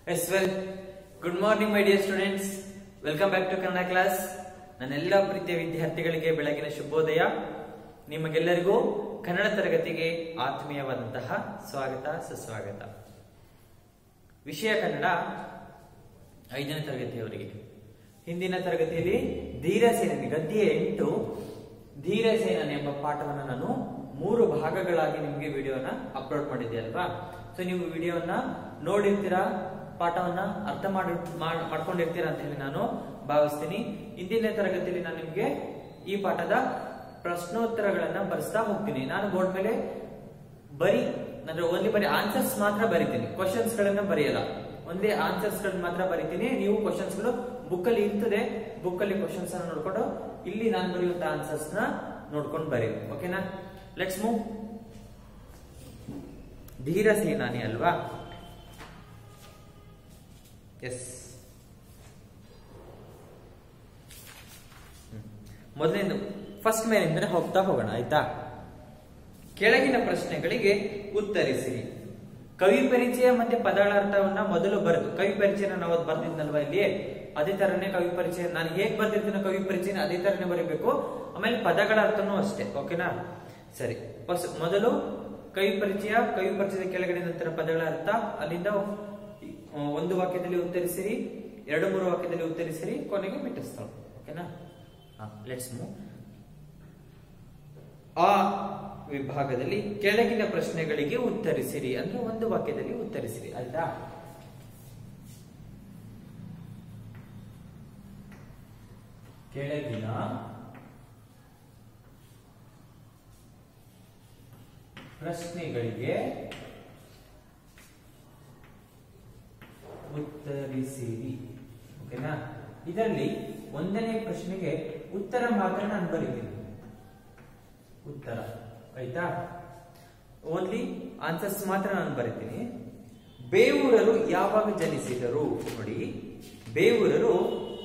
S well good morning my dear students welcome back to Kannada class ನನ್ನೆಲ್ಲ ಪ್ರೀತಿಯ ವಿದ್ಯಾರ್ಥಿಗಳಿಗೆ ಬೆಳಗಿನ ಶುಭೋದಯ ನಿಮಗೆಲ್ಲರಿಗೂ ಕನ್ನಡ ತರಗತಿಗೆ ಆತ್ಮೀಯವಾದಂತಹ ಸ್ವಾಗತ ಸುಸ್ವಾಗತ ವಿಷಯ ಕನ್ನಡ ಐದನೇ ತರಗತಿಯವರಿಗೆ ಹಿಂದಿನ ತರಗತಿಯಲ್ಲಿ ಧೀರಸೇನನಿ ಗದ್ಯ ಎಂಟು ಧೀರಸೇನನ್ ಎಂಬ ಪಾಠವನ್ನು ನಾನು ಮೂರು ಭಾಗಗಳಾಗಿ ನಿಮಗೆ ವಿಡಿಯೋನ ಅಪ್ಲೋಡ್ ಮಾಡಿದ್ದೆ ಅಲ್ವಾ ಸೊ ನೀವು ವಿಡಿಯೋನ ನೋಡಿರ್ತೀರಾ ಪಾಠವನ್ನ ಅರ್ಥ ಮಾಡಿ ಮಾಡ್- ಮಾಡ್ಕೊಂಡಿರ್ತೀರಾ ಅಂತ ಹೇಳಿ ನಾನು ಭಾವಿಸ್ತೀನಿ ಇಂದಿನ ತರಗತಿಯಲ್ಲಿ ನಾನು ನಿಮಗೆ ಈ ಪಾಠದ ಪ್ರಶ್ನೋತ್ತರಗಳನ್ನ ಬರೆಸ್ತಾ ಹೋಗ್ತೀನಿ ನಾನು ಬೋರ್ಡ್ ಮೇಲೆ ಬರೀ ಅಂದ್ರೆ ಓನ್ಲಿ ಬರೀ ಆನ್ಸರ್ಸ್ ಮಾತ್ರ ಬರಿತೀನಿ ಕ್ವಶನ್ಸ್ ಗಳನ್ನ ಬರೆಯಲ್ಲ ಒಂದೇ ಆನ್ಸರ್ಸ್ ಗಳನ್ನ ಮಾತ್ರ ಬರಿತೀನಿ ನೀವು ಕ್ವಶನ್ಸ್ ಗಳು ಬುಕ್ ಅಲ್ಲಿ ಇರ್ತದೆ ಬುಕ್ ಅಲ್ಲಿ ಕ್ವಶನ್ಸ್ ಅನ್ನ ನೋಡ್ಕೊಂಡು ಇಲ್ಲಿ ನಾನು ಬರೆಯುವಂತ ಆನ್ಸರ್ಸ್ ನ ನೋಡ್ಕೊಂಡು ಬರೀ ಓಕೆನಾ ಲೆಟ್ಸ್ ಮೂವ್ ಧೀರ ಸೇನಾನಿ ಅಲ್ವಾ ಎಸ್ ಮೊದಲನೇದು ಫಸ್ಟ್ ಮೇಲಿಂದ ಹೋಗ್ತಾ ಹೋಗೋಣ ಆಯ್ತಾ ಕೆಳಗಿನ ಪ್ರಶ್ನೆಗಳಿಗೆ ಉತ್ತರಿಸಿರಿ ಕವಿ ಪರಿಚಯ ಮತ್ತೆ ಪದಗಳ ಅರ್ಥವನ್ನ ಮೊದಲು ಬರೆದು ಕವಿ ಪರಿಚಯನ ನಾವು ಅದು ಬರ್ದಿದ್ನಲ್ವಾ ಇಲ್ಲಿ ಅದೇ ತರನೇ ಕವಿ ಪರಿಚಯ ನಾನು ಹೇಗ್ ಬರ್ದಿರ್ತೀನೋ ಕವಿ ಪರಿಚಯನ ಅದೇ ತರನೇ ಬರೀಬೇಕು ಆಮೇಲೆ ಪದಗಳ ಅರ್ಥನೂ ಅಷ್ಟೇ ಓಕೆನಾ ಸರಿ ಫಸ್ಟ್ ಮೊದಲು ಕವಿ ಪರಿಚಯ ಕವಿ ಪರಿಚಯದ ಕೆಳಗಡೆ ನಂತರ ಪದಗಳ ಅರ್ಥ ಅಲ್ಲಿಂದ ಆ, ಒಂದು ವಾಕ್ಯದಲ್ಲಿ ಉತ್ತರಿಸಿರಿ ಎರಡು ಮೂರು ವಾಕ್ಯದಲ್ಲಿ ಉತ್ತರಿಸಿರಿ ಕೊನೆಗೆ ಮಿಟ್ಟಿಸ್ತಾಳೆ ಓಕೆನಾ ಲೆಟ್ಸ್ ಮೂವ್ ಆ ವಿಭಾಗದಲ್ಲಿ ಕೆಳಗಿನ ಪ್ರಶ್ನೆಗಳಿಗೆ ಉತ್ತರಿಸಿರಿ ಅಂದ್ರೆ ಒಂದು ವಾಕ್ಯದಲ್ಲಿ ಉತ್ತರಿಸಿರಿ ಆಯ್ತಾ ಕೆಳಗಿನ ಪ್ರಶ್ನೆಗಳಿಗೆ ಉತ್ತರಿಸಿರಿ ಓಕೆನಾ ಇದರಲ್ಲಿ ಒಂದನೇ ಪ್ರಶ್ನೆಗೆ ಉತ್ತರ ಮಾತ್ರ ನಾನು ಬರೀತೀನಿ ಉತ್ತರ ಆಯ್ತಾ ಓನ್ಲಿ ಆನ್ಸರ್ಸ್ ಮಾತ್ರ ನಾನು ಬರಿತೀನಿ ಬೇವೂರರು ಯಾವಾಗ ಜನಿಸಿದರು ನೋಡಿ ಬೇವೂರರು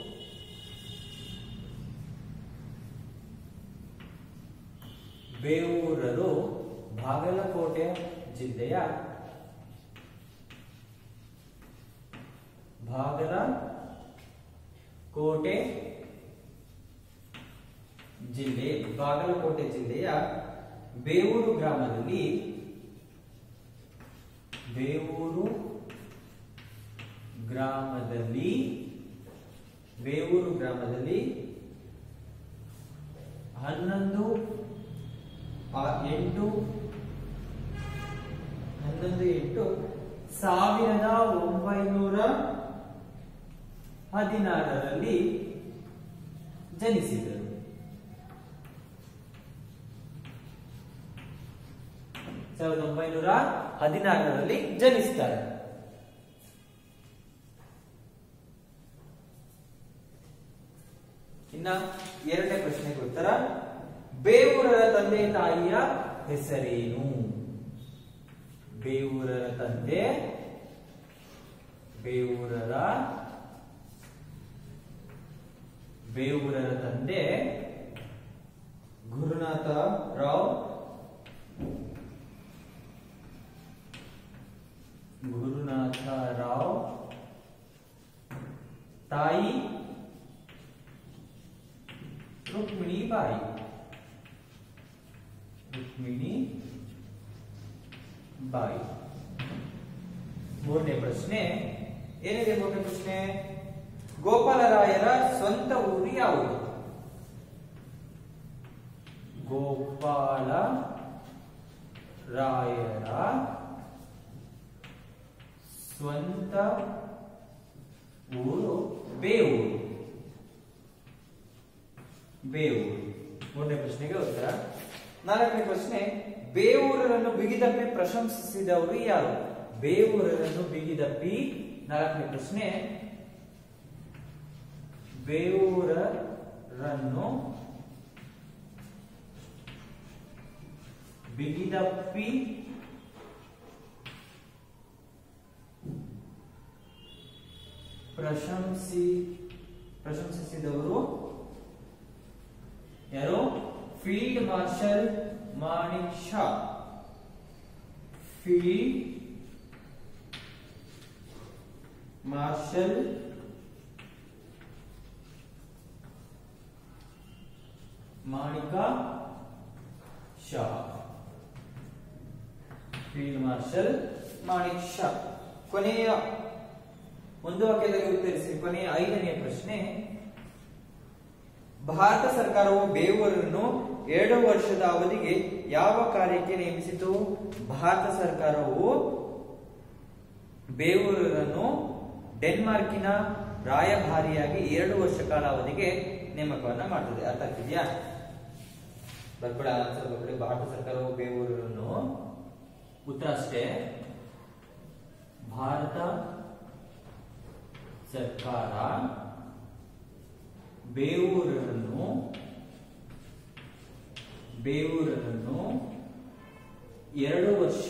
ಬೇವೂರರು ಬಾಗಲಕೋಟೆ ಜಿಲ್ಲೆಯ ಬಾಗಲಕೋಟೆ ಜಿಲ್ಲೆ ಬಾಗಲಕೋಟೆ ಜಿಲ್ಲೆಯ ಬೇವೂರು ಗ್ರಾಮದಲ್ಲಿ ಬೇವೂರು ಗ್ರಾಮದಲ್ಲಿ ಬೇವೂರು ಗ್ರಾಮದಲ್ಲಿ ಹನ್ನೊಂದು ಆ, ಎಂಟು ಹನ್ನೊಂದು ಎಂಟು ಸಾವಿರದ ಒಂಬೈನೂರ ಹದಿನಾರರಲ್ಲಿ ಜನಿಸಿದರು ಸಾವಿರದ ಒಂಬೈನೂರ ಹದಿನಾರರಲ್ಲಿ ಜನಿಸ್ತಾರೆ ಇನ್ನ ಎರಡನೇ ಪ್ರಶ್ನೆಗೆ ಉತ್ತರ ಬೇವೂರರ ತಂದೆ ತಾಯಿಯ ಹೆಸರೇನು ಬೇವೂರರ ತಂದೆ ಬೇವೂರರ ಬೇವೂರರ ತಂದೆ ಗುರುನಾಥ ರಾವ್ ಗುರುನಾಥ ರಾವ್ ತಾಯಿ ರುಕ್ಮಿಣಿ ಬಾಯಿ ರುಕ್ಮಿಣಿ ಬಾಯಿ ಮೂರನೇ ಪ್ರಶ್ನೆ ಏನಿದೆ ಮೂರನೇ ಪ್ರಶ್ನೆ ಗೋಪಾಲರಾಯರ ಸ್ವಂತ ಊರು ಯಾವುದು ಗೋಪಾಲ ರಾಯರ ಸ್ವಂತ ಊರು ಬೇವೂರು ಬೇವೂರು ಮೂರನೇ ಪ್ರಶ್ನೆಗೆ ಉತ್ತರ ನಾಲ್ಕನೇ ಪ್ರಶ್ನೆ ಬೇವೂರರನ್ನು ಬಿಗಿದಪ್ಪಿ ಪ್ರಶಂಸಿಸಿದವರು ಯಾರು ಬೇವೂರರನ್ನು ಬಿಗಿದಪ್ಪಿ ನಾಲ್ಕನೇ ಪ್ರಶ್ನೆ ಬೇವೂರರನ್ನು ಬಿಗಿದಪ್ಪಿ ಪ್ರಶಂಸಿ ಪ್ರಶಂಸಿಸಿದವರು ಯಾರು field marshal Manekshaw field marshal Manekshaw field marshal Manekshaw ಕೊನೆಯ ಒಂದು ವಾಕ್ಯದಲ್ಲಿ ಉತ್ತರಿಸಿ ಕೊನೆಯ ಐದನೆಯ ಪ್ರಶ್ನೆ ಭಾರತ ಸರ್ಕಾರವು ಬೇವೂರನ್ನು ಎರಡು ವರ್ಷದ ಅವಧಿಗೆ ಯಾವ ಕಾರ್ಯಕ್ಕೆ ನೇಮಿಸಿತು ಭಾರತ ಸರ್ಕಾರವು ಬೇವೂರನ್ನು ಡೆನ್ಮಾರ್ಕಿನ ರಾಯಭಾರಿಯಾಗಿ ಎರಡು ವರ್ಷ ಕಾಲಾವಧಿಗೆ ನೇಮಕವನ್ನ ಮಾಡ್ತದೆ ಅರ್ಥ ಆಗ್ತಿದ್ಯಾ ಬರ್ಬೇಡ ಆನ್ಸರ್ ಬರ್ಬೇಡಿ ಭಾರತ ಸರ್ಕಾರವು ಬೇವೂರನ್ನು ಉತ್ತರ ಅಷ್ಟೇ ಭಾರತ ಸರ್ಕಾರ ಬೇವೂರನ್ನು ಬೇವೂರನ್ನು ಎರಡು ವರ್ಷ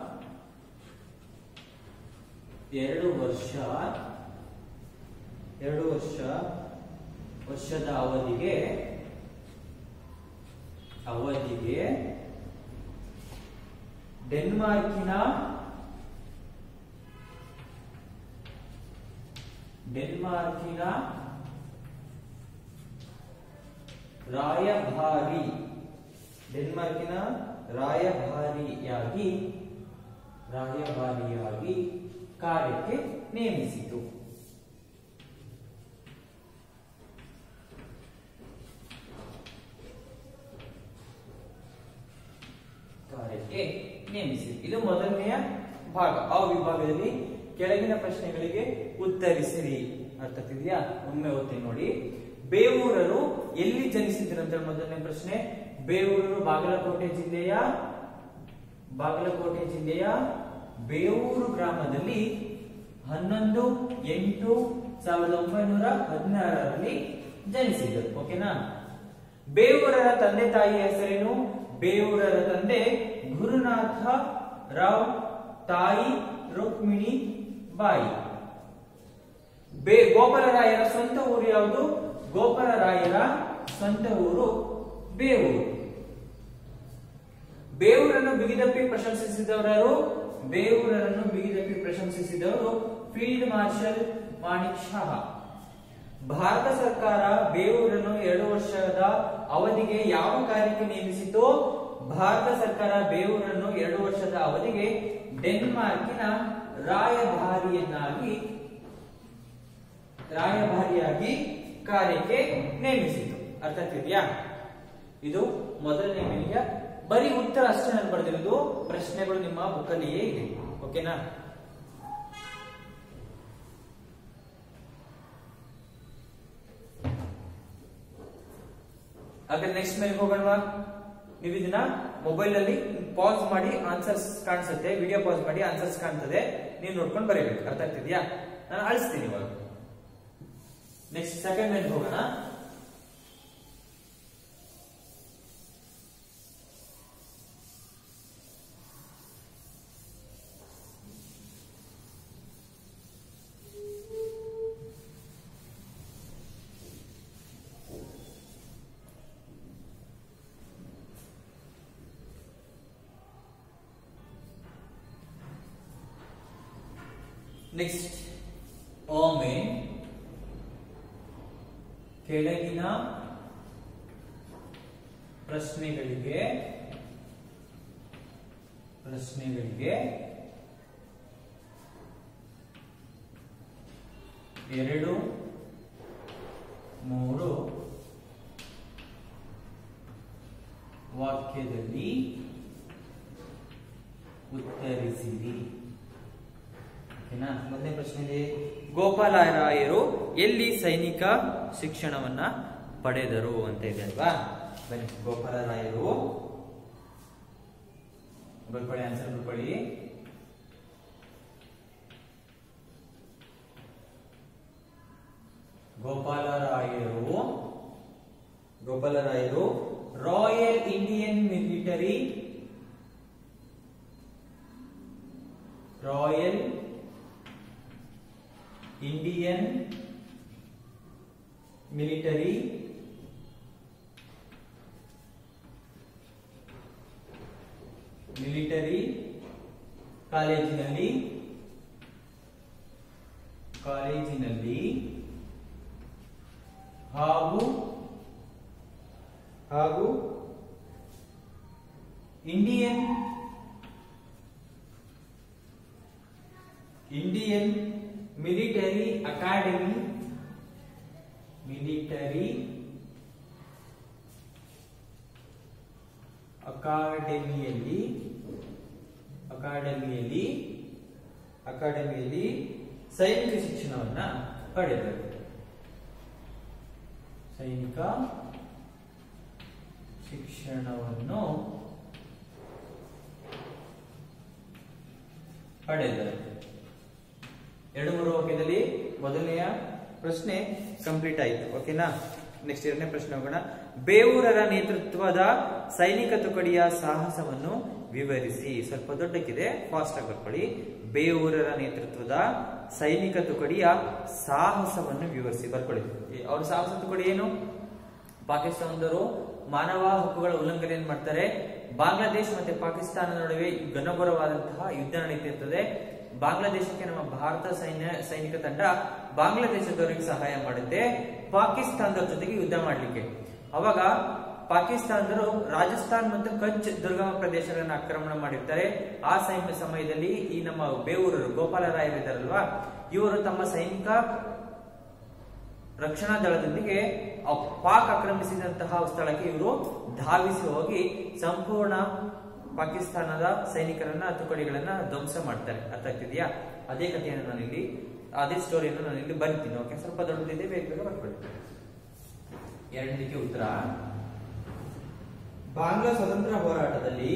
ಎರಡು ವರ್ಷ ಎರಡು ವರ್ಷ ವರ್ಷದ ಅವಧಿಗೆ ಅವಧಿಗೆ ಡೆನ್ಮಾರ್ಕಿನ ಡೆನ್ಮಾರ್ಕಿನ ರಾಯಭಾರಿ ಡೆನ್ಮಾರ್ಕಿನ ರಾಯಭಾರಿಯಾಗಿ ರಾಯಭಾರಿಯಾಗಿ ಕಾರ್ಯಕ್ಕೆ ನೇಮಿಸಿತು ಕಾರ್ಯಕ್ಕೆ ನೇಮಿಸಿತು ಇದು ಮೊದಲನೆಯ ಭಾಗ ಆ ವಿಭಾಗದಲ್ಲಿ ಕೆಳಗಿನ ಪ್ರಶ್ನೆಗಳಿಗೆ ಉತ್ತರಿಸಿರಿ ಅರ್ಥ ಆಗ್ತಿದ್ಯಾ ಒಮ್ಮೆ ಓದ್ತೀನಿ ನೋಡಿ ಬೇವೂರರು ಎಲ್ಲಿ ಜನಿಸಿದ್ರು ಅಂತ ಮೊದಲನೇ ಪ್ರಶ್ನೆ ಬೇವೂರರು ಬಾಗಲಕೋಟೆ ಜಿಲ್ಲೆಯ ಬಾಗಲಕೋಟೆ ಜಿಲ್ಲೆಯ ಬೇವೂರು ಗ್ರಾಮದಲ್ಲಿ ಹನ್ನೊಂದು ಎಂಟು ಸಾವಿರದ ಒಂಬೈನೂರ ಹದಿನಾರರಲ್ಲಿ ಜನಿಸಿದರು ಓಕೆನಾ ಬೇವೂರರ ತಂದೆ ತಾಯಿಯ ಹೆಸರೇನು ಬೇವೂರರ ತಂದೆ ಗುರುನಾಥ ರಾವ್ ತಾಯಿ ರುಕ್ಮಿಣಿ ಬಾಯಿ ಬೇ ಗೋಪಾಲರಾಯರ ಸ್ವಂತ ಊರು ಯಾವುದು ಗೋಪಾಲರಾಯರ ಸ್ವಂತ ಊರು ಬೇವೂರು ಬೇವೂರನ್ನು ಬಿಗಿದಪ್ಪಿ ಪ್ರಶಂಸಿಸಿದವರು ಬೇವೂರನ್ನು ಬಿಗಿದಪ್ಪಿ ಪ್ರಶಂಸಿಸಿದವರು field marshal Manekshaw Bharat ಸರ್ಕಾರ ಬೇವೂರನ್ನು ಎರಡು ವರ್ಷದ ಅವಧಿಗೆ ಯಾವ ಕಾರ್ಯಕ್ಕೆ ನೇಮಿಸಿತು ಭಾರತ ಸರ್ಕಾರ ಬೇವೂರನ್ನು ಎರಡು ವರ್ಷದ ಅವಧಿಗೆ ಡೆನ್ಮಾರ್ಕಿನ ರಾಯಭಾರಿಯನ್ನಾಗಿ ರಾಯಭಾರಿಯಾಗಿ ಕಾರ್ಯಕ್ಕೆ ನೇಮಿಸಿತು ಅರ್ಥ ಆಗ್ತಿದ್ಯಾ ಇದು ಮೊದಲನೇ ಮೇಲಿಯ ಬರೀ ಉತ್ತರ ಅಷ್ಟೇ ನಾನು ಬರೆದಿರೋದು ಪ್ರಶ್ನೆಗಳು ನಿಮ್ಮ ಬುಕ್ಕಲ್ಲಿಯೇ ಇದೆ ಓಕೆನಾ ಹಾಗಾದ್ರೆ ನೆಕ್ಸ್ಟ್ ಮೇಲೆ ಹೋಗೋಣವಾ ನೀವು ಇದನ್ನ ಮೊಬೈಲ್ ಅಲ್ಲಿ ಪಾಸ್ ಮಾಡಿ ಆನ್ಸರ್ಸ್ ಕಾಣಿಸುತ್ತೆ ವಿಡಿಯೋ ಪಾಸ್ ಮಾಡಿ ಆನ್ಸರ್ಸ್ ಕಾಣ್ತದೆ ನೀವು ನೋಡ್ಕೊಂಡು ಬರೀಬೇಕು ಅರ್ಥ ಆಗ್ತಿದ್ಯಾ ನಾನು ಅಳಿಸ್ತೀನಿ ಇವಾಗ ನೆಕ್ಸ್ಟ್ ಸೆಕೆಂಡ್ ಮೇಲೆ ಹೋಗೋಣ ನೆಕ್ಸ್ಟ್ ಒಮ್ಮೆ ಕೆಳಗಿನ ಪ್ರಶ್ನೆಗಳಿಗೆ ಪ್ರಶ್ನೆಗಳಿಗೆ ಎರಡು ಮೂರು ವಾಕ್ಯದಲ್ಲಿ ಉತ್ತರಿಸಿರಿ ಓಕೆನಾ ಮೊದಲನೇ ಪ್ರಶ್ನೆ ಇದೆ ಗೋಪಾಲರಾಯರು ಎಲ್ಲಿ ಸೈನಿಕ ಶಿಕ್ಷಣವನ್ನ ಪಡೆದರು ಅಂತ ಇದೆ ಅಲ್ವಾ ಬನ್ನಿ ಗೋಪಾಲರಾಯರು ಬರ್ಕೊಳ್ಳಿ ಆನ್ಸರ್ ಬರ್ಕೊಳ್ಳಿ ಗೋಪಾಲರಾಯರು ಗೋಪಾಲರಾಯರು royal Indian military royal Indian military military ಕಾಲೇಜಿನಲ್ಲಿ ಕಾಲೇಜಿನಲ್ಲಿ ಹಾಗೂ ಹಾಗೂ Indian Indian military academy military ಅಕಾಡೆಮಿಯಲ್ಲಿ ಅಕಾಡೆಮಿಯಲ್ಲಿ ಅಕಾಡೆಮಿಯಲ್ಲಿ ಸೈನಿಕ ಶಿಕ್ಷಣವನ್ನ ಪಡೆದರು ಸೈನಿಕ ಶಿಕ್ಷಣವನ್ನು ಪಡೆದರು ಎರಡು ಮೂರು ವಾಕ್ಯದಲ್ಲಿ ಮೊದಲನೆಯ ಪ್ರಶ್ನೆ ಕಂಪ್ಲೀಟ್ ಆಯಿತು ಓಕೆನಾ ನೆಕ್ಸ್ಟ್ ಎರಡನೇ ಪ್ರಶ್ನೆ ಹೋಗೋಣ ಬೇವೂರರ ನೇತೃತ್ವದ ಸೈನಿಕ ತುಕಡಿಯ ಸಾಹಸವನ್ನು ವಿವರಿಸಿ ಸ್ವಲ್ಪ ದೊಡ್ಡಕ್ಕಿದೆ ಫಾಸ್ಟ್ ಆಗಿ ಬರ್ಕೊಳ್ಳಿ ಬೇವೂರರ ನೇತೃತ್ವದ ಸೈನಿಕ ತುಕಡಿಯ ಸಾಹಸವನ್ನು ವಿವರಿಸಿ ಬರ್ಕೊಳ್ಳಿ ಈ ಅವ್ರ ಸಾಹಸ ತುಕಡಿ ಏನು ಪಾಕಿಸ್ತಾನದವರು ಮಾನವ ಹಕ್ಕುಗಳ ಉಲ್ಲಂಘನೆಯನ್ನು ಮಾಡ್ತಾರೆ ಬಾಂಗ್ಲಾದೇಶ ಮತ್ತೆ ಪಾಕಿಸ್ತಾನದ ನಡುವೆ ಘನಘೋರವಾದಂತಹ ಯುದ್ಧ ನಡೀತಿರ್ತದೆ ಬಾಂಗ್ಲಾದೇಶಕ್ಕೆ ನಮ್ಮ ಭಾರತ ಸೈನ್ಯ ಸೈನಿಕ ತಂಡ ಬಾಂಗ್ಲಾದೇಶದವರಿಗೆ ಸಹಾಯ ಮಾಡುತ್ತೆ ಪಾಕಿಸ್ತಾನದವ್ರ ಜೊತೆಗೆ ಯುದ್ಧ ಮಾಡ್ಲಿಕ್ಕೆ ಅವಾಗ ಪಾಕಿಸ್ತಾನದವರು ರಾಜಸ್ಥಾನ್ ಮತ್ತು ಕಚ್ ದುರ್ಗಮ ಪ್ರದೇಶಗಳನ್ನ ಆಕ್ರಮಣ ಮಾಡಿರ್ತಾರೆ ಆ ಸೈನ್ಯ ಸಮಯದಲ್ಲಿ ಈ ನಮ್ಮ ಬೇವೂರರು ಗೋಪಾಲರಾಯರು ಇದ್ದಾರಲ್ವಾ ಇವರು ತಮ್ಮ ಸೈನಿಕ ರಕ್ಷಣಾ ದಳದೊಂದಿಗೆ ಆ ಪಾಕ್ ಆಕ್ರಮಿಸಿದಂತಹ ಸ್ಥಳಕ್ಕೆ ಇವರು ಧಾವಿಸಿ ಹೋಗಿ ಸಂಪೂರ್ಣ ಪಾಕಿಸ್ತಾನದ ಸೈನಿಕರನ್ನ ತುಕಡಿಗಳನ್ನ ಧ್ವಂಸ ಮಾಡ್ತಾರೆ ಅರ್ಥ ಆಗ್ತಿದ್ಯಾ ಅದೇ ಕಥೆಯನ್ನು ನಾನು ಇಲ್ಲಿ ಅದೇ ಸ್ಟೋರಿಯನ್ನು ನಾನು ಇಲ್ಲಿ ಬರಿತೀನಿ ಓಕೆ ಸ್ವಲ್ಪ ದೊಡ್ಡದಿದೆ ಬೇಗ ಬೇಗ ಬರ್ಕೊಳ್ಳಿ ಎರಡನೇದಕ್ಕೆ ಉತ್ತರ ಬಾಂಗ್ಲಾ ಸ್ವತಂತ್ರ ಹೋರಾಟದಲ್ಲಿ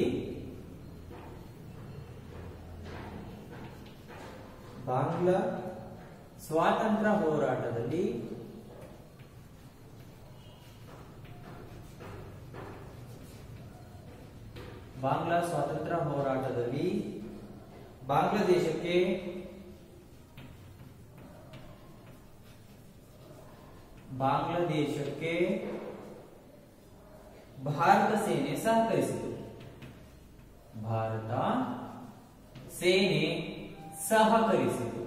ಬಾಂಗ್ಲಾ ಸ್ವಾತಂತ್ರ್ಯ ಹೋರಾಟದಲ್ಲಿ ಬಾಂಗ್ಲಾ ಸ್ವಾತಂತ್ರ್ಯ ಹೋರಾಟದಲ್ಲಿ ಬಾಂಗ್ಲಾದೇಶಕ್ಕೆ ಬಾಂಗ್ಲಾದೇಶಕ್ಕೆ ಭಾರತ ಸೇನೆ ಸಹಕರಿಸಿತು ಭಾರತ ಸೇನೆ ಸಹಕರಿಸಿತು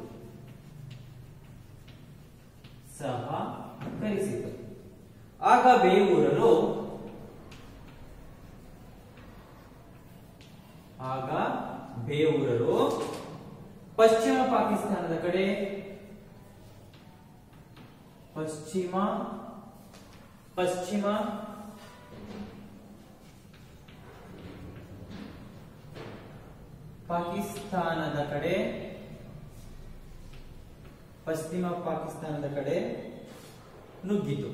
ಸಹಕರಿಸಿತು ಆಗ ಬೇವೂರರು ಆಗ ಬೇವೂರರು ಪಶ್ಚಿಮ ಪಾಕಿಸ್ತಾನದ ಕಡೆ ಪಶ್ಚಿಮ ಪಶ್ಚಿಮ ಪಾಕಿಸ್ತಾನದ ಕಡೆ ಪಶ್ಚಿಮ ಪಾಕಿಸ್ತಾನದ ಕಡೆ ನುಗ್ಗಿತು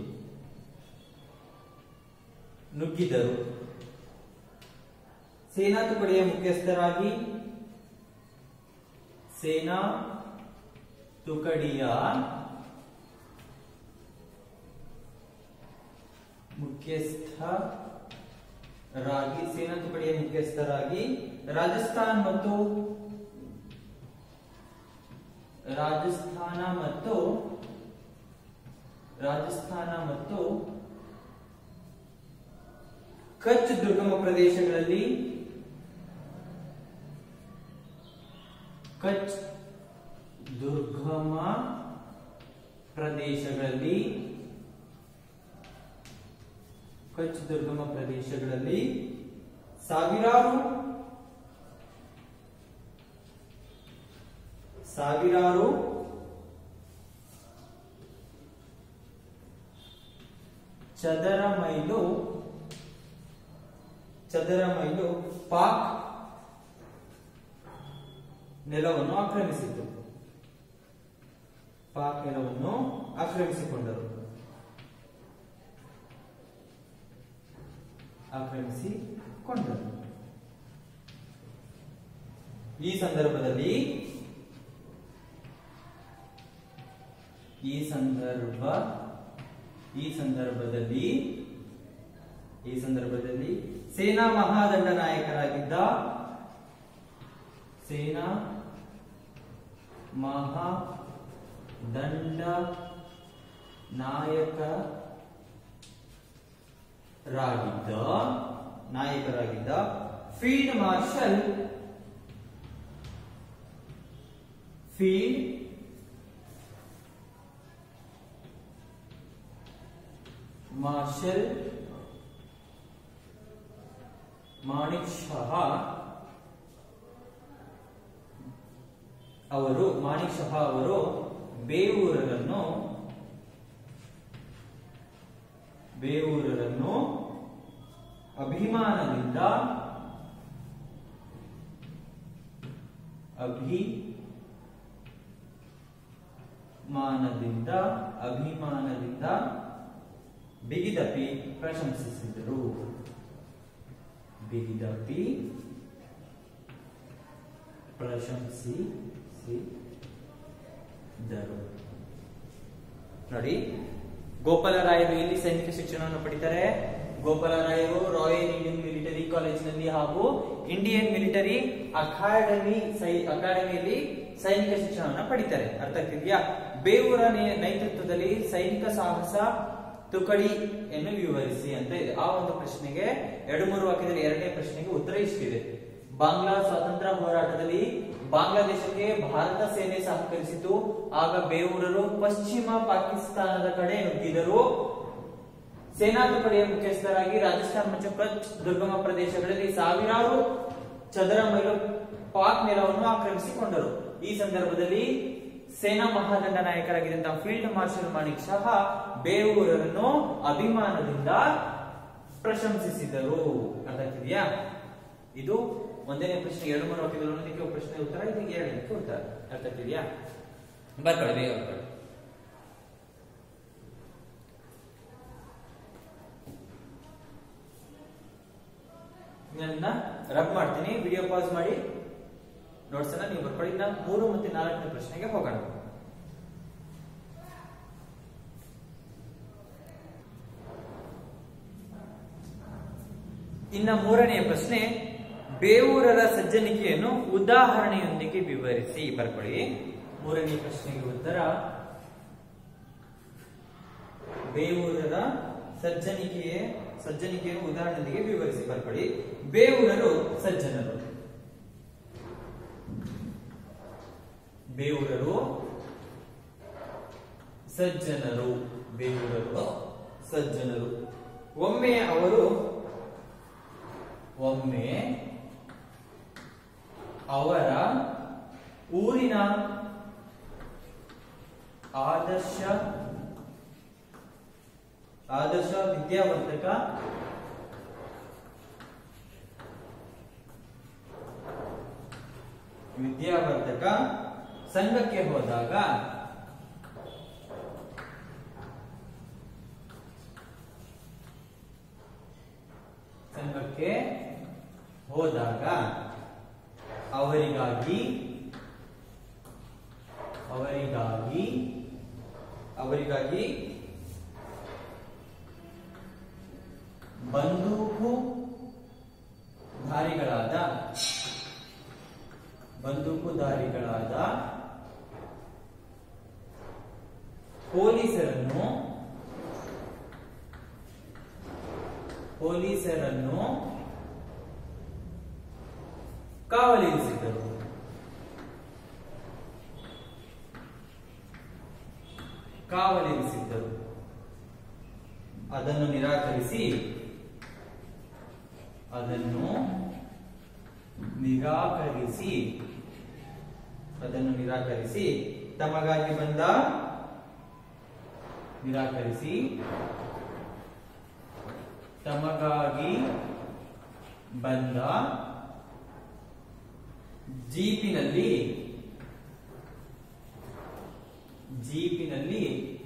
ನುಗ್ಗಿದರು ಸೇನಾ ತುಕಡಿಯ ಮುಖ್ಯಸ್ಥರಾಗಿ ಸೇನಾ ತುಕಡಿಯ ಮುಖ್ಯಸ್ಥರಾಗಿ ಸೇನಾ ತುಕಡಿಯ ಮುಖ್ಯಸ್ಥರಾಗಿ ರಾಜಸ್ಥಾನ್ ಮತ್ತು ರಾಜಸ್ಥಾನ ಮತ್ತು ರಾಜಸ್ಥಾನ ಮತ್ತು ಕಚ್ ದುರ್ಗಮ ಪ್ರದೇಶಗಳಲ್ಲಿ ಕಚ್ ದುರ್ಗಮ ಪ್ರದೇಶಗಳಲ್ಲಿ ಕಚ್ ದುರ್ಗಮ ಪ್ರದೇಶಗಳಲ್ಲಿ ಸಾವಿರಾರು ಸಾವಿರಾರು ಚದರ ಮೈಲು ಚದರ ಮೈಲು ಪಾಕ್ ನೆಲವನ್ನು ಆಕ್ರಮಿಸಿತು ಪಾಕ್ ನೆಲವನ್ನು ಆಕ್ರಮಿಸಿಕೊಂಡರು ಆಕ್ರಮಿಸಿಕೊಂಡರು ಈ ಸಂದರ್ಭದಲ್ಲಿ ಈ ಸಂದರ್ಭ ಈ ಸಂದರ್ಭದಲ್ಲಿ ಈ ಸಂದರ್ಭದಲ್ಲಿ ಸೇನಾ ಮಹಾದಂಡ ನಾಯಕರಾಗಿದ್ದ ಸೇನಾ ಮಹಾದಂಡ ನಾಯಕರಾಗಿದ್ದ ನಾಯಕರಾಗಿದ್ದ field marshal field marshal Manekshaw ಅವರು ಮಾಣಿಕ್ ಶಹ ಅವರು ಬೇವೂರರನ್ನು ಬೇವೂರರನ್ನು ಅಭಿಮಾನದಿಂದ ಅಭಿಮಾನದಿಂದ ಅಭಿಮಾನದಿಂದ ಬಿಗಿದಪಿ ಪ್ರಶಂಸಿಸಿದರು ಬಿಗಿದಪಿ ಪ್ರಶಂಸಿಸಿದರು ನೋಡಿ ಗೋಪಾಲರಾಯರು ಎಲ್ಲಿ ಸೈನಿಕ ಶಿಕ್ಷಣವನ್ನು ಪಡಿತಾರೆ ಗೋಪಾಲರಾಯರು ರಾಯಲ್ ಇಂಡಿಯನ್ ಮಿಲಿಟರಿ ಕಾಲೇಜಿನಲ್ಲಿ ಹಾಗೂ ಇಂಡಿಯನ್ ಮಿಲಿಟರಿ ಅಕಾಡೆಮಿ ಸೈ- ಅಕಾಡೆಮಿಯಲ್ಲಿ ಸೈನಿಕ ಶಿಕ್ಷಣವನ್ನು ಪಡಿತಾರೆ ಅರ್ಥ ಆಗ್ತಿದ್ಯಾ ಬೇವೂರ ನೇ- ನೇತೃತ್ವದಲ್ಲಿ ಸೈನಿಕ ಸಾಹಸ ತುಕಡಿಯನ್ನು ವಿವರಿಸಿ ಅಂತ ಇದೆ ಆ ಒಂದು ಪ್ರಶ್ನೆಗೆ ಎರಡು ಮೂರು ವಾಕ್ಯದಲ್ಲಿ ಎರಡನೇ ಪ್ರಶ್ನೆಗೆ ಉತ್ತರ ಇಷ್ಟಿದೆ ಬಾಂಗ್ಲಾ ಸ್ವಾತಂತ್ರ್ಯ ಹೋರಾಟದಲ್ಲಿ ಬಾಂಗ್ಲಾದೇಶಕ್ಕೆ ಭಾರತ ಸೇನೆ ಸಹಕರಿಸಿತು ಆಗ ಬೇವೂರರು ಪಶ್ಚಿಮ ಪಾಕಿಸ್ತಾನದ ಕಡೆ ನುಗ್ಗಿದರು ಸೇನಾ ತುಕಡಿಯ ಮುಖ್ಯಸ್ಥರಾಗಿ ರಾಜಸ್ಥಾನ್ ಮತ್ತು ಕಚ್ ದುರ್ಗಮ ಪ್ರದೇಶಗಳಲ್ಲಿ ಸಾವಿರಾರು ಚದರ ಮೈಲು ಪಾಕ್ ನೆಲವನ್ನು ಆಕ್ರಮಿಸಿಕೊಂಡರು ಈ ಸಂದರ್ಭದಲ್ಲಿ ಸೇನಾ ಮಹಾದಂಡ ನಾಯಕರಾಗಿದ್ದಂತಹ ಫೀಲ್ಡ್ ಮಾರ್ಷಲ್ ಮಾಣಿಕ್ ಶಹ ಬೇವೂರರನ್ನು ಅಭಿಮಾನದಿಂದ ಪ್ರಶಂಸಿಸಿದರು ಅರ್ಥ ಆಗ್ತಿದ್ಯಾ ಇದು ಒಂದನೇ ಪ್ರಶ್ನೆ ಎರಡು ಮೂರು ವಾಕ್ಯಗಳು ಒಂದಕ್ಕೆ ಪ್ರಶ್ನೆ ಉತ್ತರ ಇದಕ್ಕೆ ಎರಡನೇ ಉತ್ತರ ಅರ್ಥ ಆಗ್ತಿದ್ಯಾ ಬರ್ಕೊಳ್ಳಿ ಬೇಗ ಬರ್ಕೊಳ್ಳಿ ನನ್ನ ರಬ್ ಮಾಡ್ತೀನಿ ವಿಡಿಯೋ ಪಾಸ್ ಮಾಡಿ ನೋಟ್ಸ್ ಅನ್ನ ನೀವು ಬರ್ಕೊಳ್ಳಿ ಇನ್ನ ಮೂರು ಮತ್ತೆ ನಾಲ್ಕನೇ ಪ್ರಶ್ನೆಗೆ ಹೋಗೋಣ ಇನ್ನ ಮೂರನೆಯ ಪ್ರಶ್ನೆ ಬೇವೂರರ ಸಜ್ಜನಿಕೆಯನ್ನು ಉದಾಹರಣೆಯೊಂದಿಗೆ ವಿವರಿಸಿ ಬರ್ಕೊಳ್ಳಿ ಮೂರನೇ ಪ್ರಶ್ನೆಗೆ ಉತ್ತರ ಬೇವೂರರ ಸಜ್ಜನಿಕೆಯ ಸಜ್ಜನಿಕೆಯನ್ನು ಉದಾಹರಣೆಯೊಂದಿಗೆ ವಿವರಿಸಿ ಬರ್ಕೊಳ್ಳಿ ಬೇವೂರರು ಸಜ್ಜನರು ಬೇವೂರರು ಸಜ್ಜನರು ಬೇವೂರರು ಸಜ್ಜನರು ಒಮ್ಮೆ ಅವರು ಒಮ್ಮೆ ಅವರ ಊರಿನ ಆದರ್ಶ ಆದರ್ಶ ವಿದ್ಯಾವರ್ಧಕ ವಿದ್ಯಾವರ್ಧಕ ಸಂಘಕ್ಕೆ ಹೋದಾಗ ಸಂಘಕ್ಕೆ ಹೋದಾಗ ಅವರಿಗಾಗಿ ಅವರಿಗಾಗಿ ಅವರಿಗಾಗಿ ಬಂದೂಕು ಧಾರಿಗಳಾದ ಬಂದೂಕುಧಾರಿಗಳಾದ ಪೊಲೀಸರನ್ನು ಪೊಲೀಸರನ್ನು ಕಾವಲಿರಿಸಿದರು ಕಾವಲಿರಿಸಿದ್ದರು ಅದನ್ನು ನಿರಾಕರಿಸಿ ಅದನ್ನು ನಿರಾಕರಿಸಿ ಅದನ್ನು ನಿರಾಕರಿಸಿ ತಮಗಾಗಿ ಬಂದ ನಿರಾಕರಿಸಿ ತಮಗಾಗಿ ಬಂದ ಜೀಪಿನಲ್ಲಿ ಜೀಪಿನಲ್ಲಿ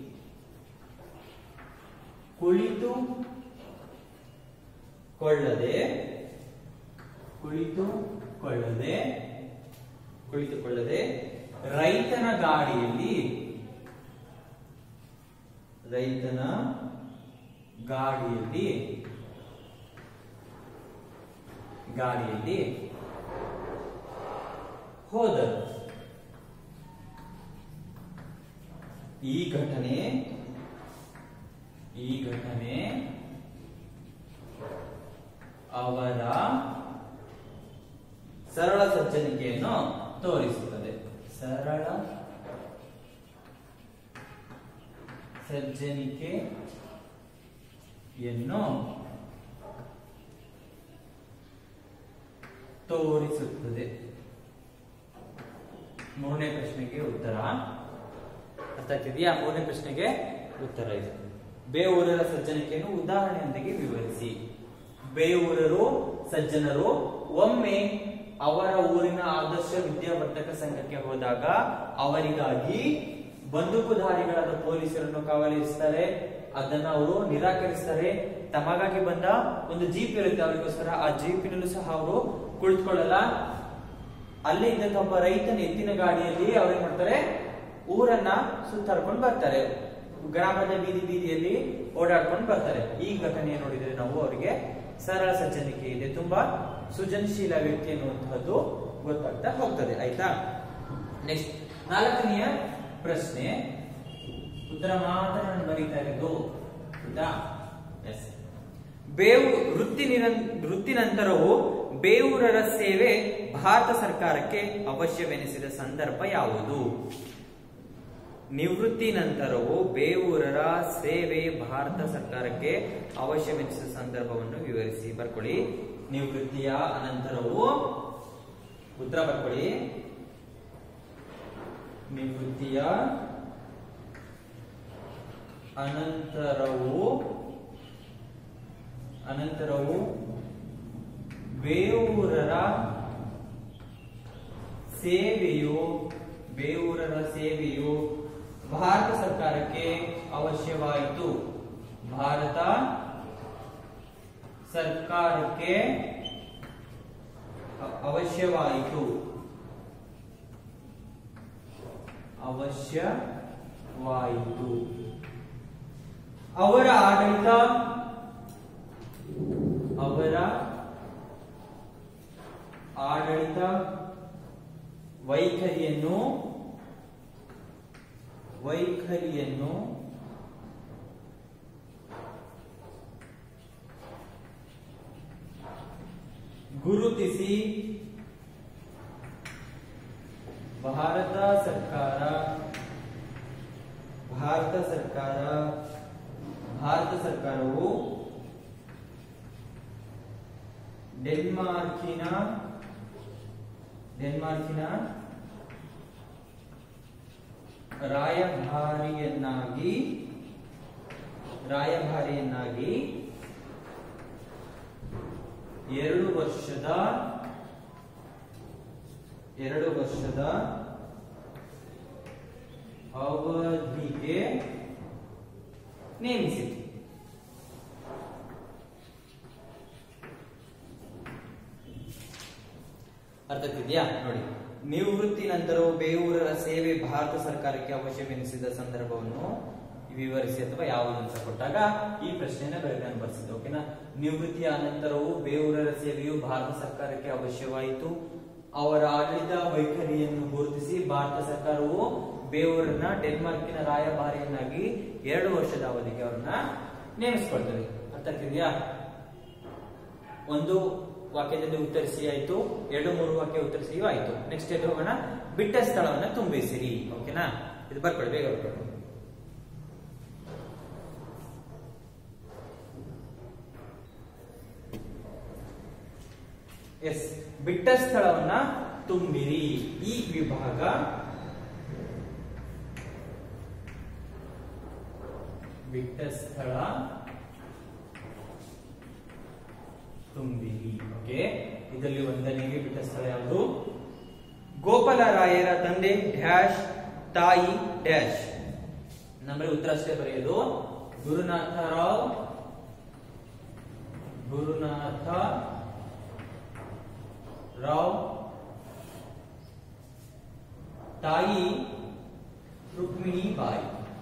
ಕುಳಿತು ಕೊಳ್ಳದೆ ಕುಳಿತುಕೊಳ್ಳದೆ ಕುಳಿತುಕೊಳ್ಳದೆ ರೈತನ ಗಾಡಿಯಲ್ಲಿ ರೈತನ ಗಾಡಿಯಲ್ಲಿ ಗಾಡಿಯಲ್ಲಿ ಹೋದರು ಈ ಘಟನೆ ಈ ಘಟನೆ ಅವರ ಸರಳ ಸಜ್ಜನಿಕೆಯನ್ನು ತೋರಿಸುತ್ತದೆ ಸರಳ ಸಜ್ಜನಿಕೆ ಯನ್ನು ತೋರಿಸುತ್ತದೆ ಮೂರನೇ ಪ್ರಶ್ನೆಗೆ ಉತ್ತರ ಅರ್ಥ ಆಗ್ತಿದೆಯಾ ಮೂರನೇ ಪ್ರಶ್ನೆಗೆ ಉತ್ತರ ಇದೆ ಬೇವೂರರ ಸಜ್ಜನಿಕೆಯನ್ನು ಉದಾಹರಣೆಯೊಂದಿಗೆ ವಿವರಿಸಿ ಬೇವೂರರು ಸಜ್ಜನರು ಒಮ್ಮೆ ಅವರ ಊರಿನ ಆದರ್ಶ ವಿದ್ಯಾವರ್ಧಕ ಸಂಘಕ್ಕೆ ಹೋದಾಗ ಅವರಿಗಾಗಿ ಬಂದೂಕುಧಾರಿಗಳಾದ ಪೊಲೀಸರನ್ನು ಕಾವಲಿರಿಸ್ತಾರೆ ಅದನ್ನ ಅವರು ನಿರಾಕರಿಸ್ತಾರೆ ತಮಗಾಗಿ ಬಂದ ಒಂದು ಜೀಪ್ ಇರುತ್ತೆ ಅವರಿಗೋಸ್ಕರ ಆ ಜೀಪಿನಲ್ಲೂ ಸಹ ಅವರು ಕುಳಿತುಕೊಳ್ಳಲ್ಲ ಅಲ್ಲಿ ಇದ್ದಂತ ಒಬ್ಬ ರೈತನ ಎತ್ತಿನ ಗಾಡಿಯಲ್ಲಿ ಅವ್ರೇನ್ ಮಾಡ್ತಾರೆ ಊರನ್ನ ಸುತ್ತಾಡ್ಕೊಂಡು ಬರ್ತಾರೆ ಗ್ರಾಮದ ಬೀದಿ ಬೀದಿಯಲ್ಲಿ ಓಡಾಡ್ಕೊಂಡು ಬರ್ತಾರೆ ಈ ಘಟನೆ ನೋಡಿದ್ರೆ ನಾವು ಅವರಿಗೆ ಸರಳ ಸಜ್ಜನಿಕೆ ಇದೆ ತುಂಬಾ ಸೃಜನಶೀಲ ವ್ಯಕ್ತಿ ಅನ್ನುವಂತಹದ್ದು ಗೊತ್ತಾಗ್ತಾ ಹೋಗ್ತದೆ ಆಯ್ತಾ ನೆಕ್ಸ್ಟ್ ನಾಲ್ಕನೆಯ ಪ್ರಶ್ನೆ ಉತ್ತರ ಮಾತ್ರ ನಾನು ಬರೀತಾ ಇರೋದು ಆಯ್ತಾ ಎಸ್ ಬೇವು ವೃತ್ತಿ ನಿರಂ- ವೃತ್ತಿ ನಂತರವು ಬೇವೂರರ ಸೇವೆ ಭಾರತ ಸರ್ಕಾರಕ್ಕೆ ಅವಶ್ಯವೆನಿಸಿದ ಸಂದರ್ಭ ಯಾವುದು ನಿವೃತ್ತಿ ನಂತರವು ಬೇವೂರರ ಸೇವೆ ಭಾರತ ಸರ್ಕಾರಕ್ಕೆ ಅವಶ್ಯವೆನಿಸಿದ ಸಂದರ್ಭವನ್ನು ವಿವರಿಸಿ ಬರ್ಕೊಳ್ಳಿ ನಿವೃತ್ತಿಯ ಅನಂತರವು ಉತ್ತರ ಬರ್ಕೊಳ್ಳಿ ನಿವೃತ್ತಿಯ ಅನಂತರವು ಅನಂತರವು ಬೇವೂರರ ಸೇವೆಯು ಬೇವೂರರ ಸೇವೆಯು ಭಾರತ ಸರ್ಕಾರಕ್ಕೆ ಅವಶ್ಯವಾಯಿತು ಭಾರತ ಸರ್ಕಾರಕ್ಕೆ ಅ- ಅವಶ್ಯವಾಯಿತು ಅವಶ್ಯವಾಯಿತು ಅವರ ಆಡಳಿತ ಅವರ ಆಡಳಿತ ವೈಖರಿಯನ್ನು ವೈಖರಿಯನ್ನು ಗುರುತಿಸಿ ಭಾರತ ಸರ್ಕಾರ ಭಾರತ ಸರ್ಕಾರ ಭಾರತ ಸರ್ಕಾರವು ಡೆನ್ಮಾರ್ಕಿನ ಡೆನ್ಮಾರ್ಕಿನ ರಾಯಭಾರಿಯನ್ನಾಗಿ ರಾಯಭಾರಿಯನ್ನಾಗಿ ಎರಡು ವರ್ಷದ ಎರಡು ವರ್ಷದ ಅವಧಿಗೆ ನೇಮಿಸಿತು ಅರ್ಥ ಆಗ್ತಿದ್ಯಾ ನೋಡಿ ನಿವೃತ್ತಿ ನಂತರವು ಬೇವೂರರ ಸೇವೆ ಭಾರತ ಸರ್ಕಾರಕ್ಕೆ ಅವಶ್ಯವೆನಿಸಿದ ಸಂದರ್ಭವನ್ನು ವಿವರಿಸಿ ಅಥವಾ ಯಾವುದು ಅಂತ ಕೊಟ್ಟಾಗ ಈ ಪ್ರಶ್ನೆನ ಬೆಳಗಾವಿ ಬರ್ಸಿದ್ದು ಓಕೆನಾ ನಿವೃತ್ತಿಯ ಅನಂತರವು ಬೇವೂರರ ಸೇವೆಯು ಭಾರತ ಸರ್ಕಾರಕ್ಕೆ ಅವಶ್ಯವಾಯಿತು ಅವರ ಆಡಳಿತ ವೈಖರಿಯನ್ನು ಗುರುತಿಸಿ ಭಾರತ ಸರ್ಕಾರವು ಬೇವೂರನ್ನ ಡೆನ್ಮಾರ್ಕಿನ ರಾಯಭಾರಿಯನ್ನಾಗಿ ಎರಡು ವರ್ಷದ ಅವಧಿಗೆ ಅವರನ್ನ ನೇಮಿಸಿಕೊಳ್ತದೆ ಅರ್ಥ ಆಗ್ತಿದ್ಯಾ ಒಂದು ವಾಕ್ಯದಲ್ಲಿ ಉತ್ತರಿಸಿ ಆಯ್ತು ಎರಡು ಮೂರು ವಾಕ್ಯ ಉತ್ತರಿಸಿಯೂ ಆಯ್ತು ನೆಕ್ಸ್ಟ್ ಎಲ್ಲಿ ಹೋಗೋಣ ಬಿಟ್ಟ ಸ್ಥಳವನ್ನ ತುಂಬಿಸಿರಿ ಓಕೆನಾ ಇದು ಬರ್ಕೊಳ್ಳಿ ಬೇಗ ಬರ್ಕೊಳ್ಳಿ ಎಸ್ ಬಿಟ್ಟ ಸ್ಥಳವನ್ನ ತುಂಬಿರಿ ಈ ವಿಭಾಗ ಬಿಟ್ಟ ಸ್ಥಳ ತುಂಬಿರಿ ಓಕೆ ಇದರಲ್ಲಿ ಒಂದನೆಗೆ ಬಿಟ್ಟ ಸ್ಥಳ ಯಾವುದು ಗೋಪಾಲರಾಯರ ತಂದೆ ಡ್ಯಾಶ್ ತಾಯಿ ಡ್ಯಾಶ್ ನಮ್ಮಲ್ಲಿ ಉತ್ತರ ಅಷ್ಟೇ ಬರೆಯೋದು ಗುರುನಾಥ ರಾವ್ ಗುರುನಾಥ ರಾವ್ ತಾಯಿ ರುಕ್ಮಿಣಿ ಬಾಯಿ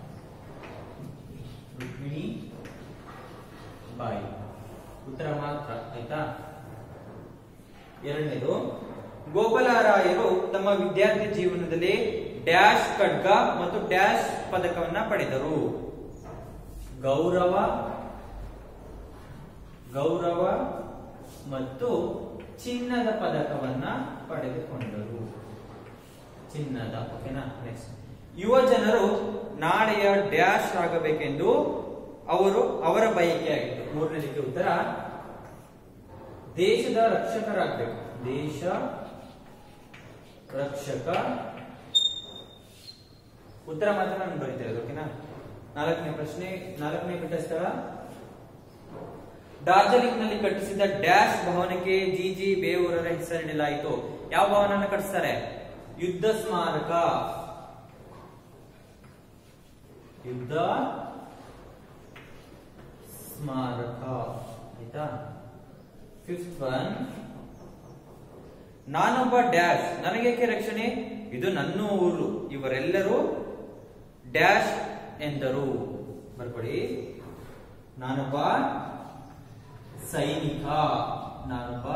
ರುಕ್ಮಿಣಿ ಬಾಯಿ ಉತ್ತರ ಮಾತ್ರ ಆಯ್ತಾ ಎರಡನೇದು ಗೋಪಾಲರಾಯರು ತಮ್ಮ ವಿದ್ಯಾರ್ಥಿ ಜೀವನದಲ್ಲಿ ಡ್ಯಾಶ್ ಖಡ್ಗ ಮತ್ತು ಡ್ಯಾಶ್ ಪದಕವನ್ನ ಪಡೆದರು ಗೌರವ ಗೌರವ ಮತ್ತು ಚಿನ್ನದ ಪದಕವನ್ನ ಪಡೆದುಕೊಂಡರು ಚಿನ್ನದ ಓಕೆನಾ ನೆಕ್ಸ್ಟ್ ಯುವ ಜನರು ನಾಳೆಯ ಡ್ಯಾಶ್ ಆಗಬೇಕೆಂದು ಅವರು ಅವರ ಬಯಕೆ ಆಗಿತ್ತು ಮೂರನೇದಕ್ಕೆ ಉತ್ತರ ದೇಶದ ರಕ್ಷಕರಾಗಬೇಕು ದೇಶ ರಕ್ಷಕ ಉತ್ತರ ಮಾತ್ರ ನಾನು ಬರೀತಾ ಇರೋದು ಓಕೆನಾ ನಾಲ್ಕನೇ ಪ್ರಶ್ನೆ ನಾಲ್ಕನೇ ಪುಟ ಸ್ಥಳ ಡಾರ್ಜಿಲಿಂಗ್ ನಲ್ಲಿ ಕಟ್ಟಿಸಿದ ಡ್ಯಾಶ್ ಭವನಕ್ಕೆ ಜಿ ಜಿ ಬೇವೂರರ ಹೆಸರಿಡಲಾಯಿತು ಯಾವ ಭವನನ ಕಟ್ಟಿಸ್ತಾರೆ ಯುದ್ಧ ಸ್ಮಾರಕ ಯುದ್ಧ ಸ್ಮಾರಕ ಆಯ್ತಾ ಫಿಫ್ತ್ ಒನ್ ನಾನೊಬ್ಬ ಡ್ಯಾಶ್ ನನಗೇಕೆ ರಕ್ಷಣೆ ಇದು ನನ್ನ ಊರು ಇವರೆಲ್ಲರೂ ಡ್ಯಾಶ್ ಎಂದರು ಬರ್ಕೊಡಿ ನಾನೊಬ್ಬ ಸೈನಿಕ ನಾನೊಬ್ಬ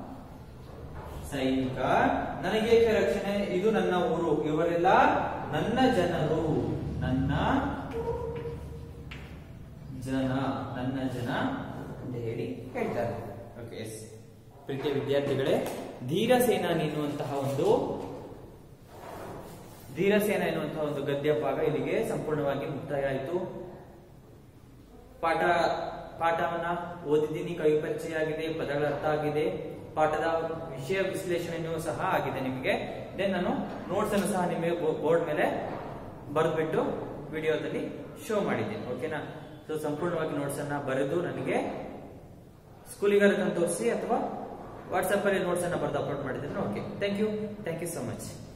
ಸೈನಿಕ ನನಗೇಕೆ ರಕ್ಷಣೆ ಇದು ನನ್ನ ಊರು ಇವರೆಲ್ಲ ನನ್ನ ಜನರು ನನ್ನ ಜನ ನನ್ನ ಜನ ಅಂತ ಹೇಳಿ ಹೇಳ್ತಾರೆ ಓಕೆ ಎಸ್ ಪ್ರೀತಿಯ ವಿದ್ಯಾರ್ಥಿಗಳೇ ಧೀರ ಸೇನಾನಿ ಎನ್ನುವಂತಹ ಒಂದು ಧೀರಸೇನ ಎನ್ನುವಂತಹ ಒಂದು ಗದ್ಯ ಭಾಗ ಇಲ್ಲಿಗೆ ಸಂಪೂರ್ಣವಾಗಿ ಮುಕ್ತಾಯ ಆಯಿತು ಪಾಠ ಪಾಠವನ್ನ ಓದಿದ್ದೀನಿ ಕವಿ ಪರಿಚಯ ಆಗಿದೆ ಪದಗಳ ಅರ್ಥ ಆಗಿದೆ ಪಾಠದ ವಿಷಯ ವಿಶ್ಲೇಷಣೆಯೂ ಸಹ ಆಗಿದೆ ನಿಮಗೆ ದೆನ್ ನಾನು ನೋಟ್ಸ್ ಅನ್ನು ಸಹ ನಿಮಗೆ ಬೋರ್ಡ್ ಮೇಲೆ ಬರೆದ್ಬಿಟ್ಟು ವಿಡಿಯೋದಲ್ಲಿ ಶೋ ಮಾಡಿದ್ದೀನಿ ಓಕೆನಾ ಸೊ ಸಂಪೂರ್ಣವಾಗಿ ನೋಟ್ಸ್ ಅನ್ನ ಬರೆದು ನನಗೆ ಸ್ಕೂಲಿಗಾರ ತೋರಿಸಿ ಅಥವಾ ವಾಟ್ಸಪ್ ಅಲ್ಲಿ ನೋಟ್ಸ್ ಅನ್ನ ಬರೆದು ಅಪ್ಲೋಡ್ ಮಾಡಿದ್ರೆ okay thank you thank you so much